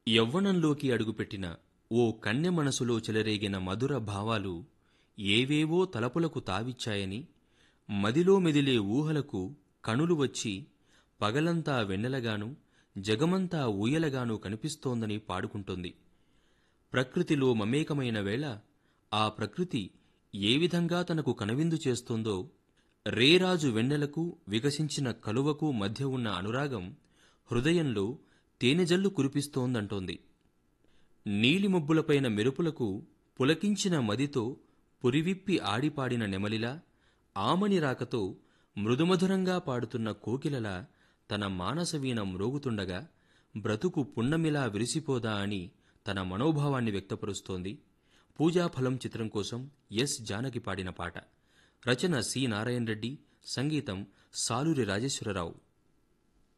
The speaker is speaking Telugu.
యవ్వనంలోకి అడుగుపెట్టిన ఓ కన్నె మనసులో చెలరేగిన మధుర భావాలు ఏవేవో తలపులకు తావిచ్చాయని మదిలో మెదిలే ఊహలకు కణులు వచ్చి పగలంతా వెన్నెలగాను జగమంతా ఊయలగాను కనిపిస్తోందని పాడుకుంటోంది ప్రకృతిలో మమేకమైన వేళ ఆ ప్రకృతి ఏ విధంగా తనకు కనువిందు చేస్తోందో రేరాజు వెన్నెలకు వికసించిన కలువకు మధ్య ఉన్న అనురాగం హృదయంలో తేనెజల్లు కురిపిస్తోందంటోంది నీలిమబ్బులపైన మెరుపులకు పులకించిన మదితో పురివిప్పి ఆడిపాడిన నెమలిలా ఆమని రాకతో మృదుమధురంగా పాడుతున్న కోకిలలా తన మానసవీణ మ్రోగుతుండగా బ్రతుకు పున్నమిలా విరిసిపోదా అని తన మనోభావాన్ని వ్యక్తపరుస్తోంది పూజాఫలం చిత్రం కోసం ఎస్ జానకి పాడిన పాట రచన సి నారాయణ రెడ్డి సంగీతం సాలూరి రాజేశ్వరరావు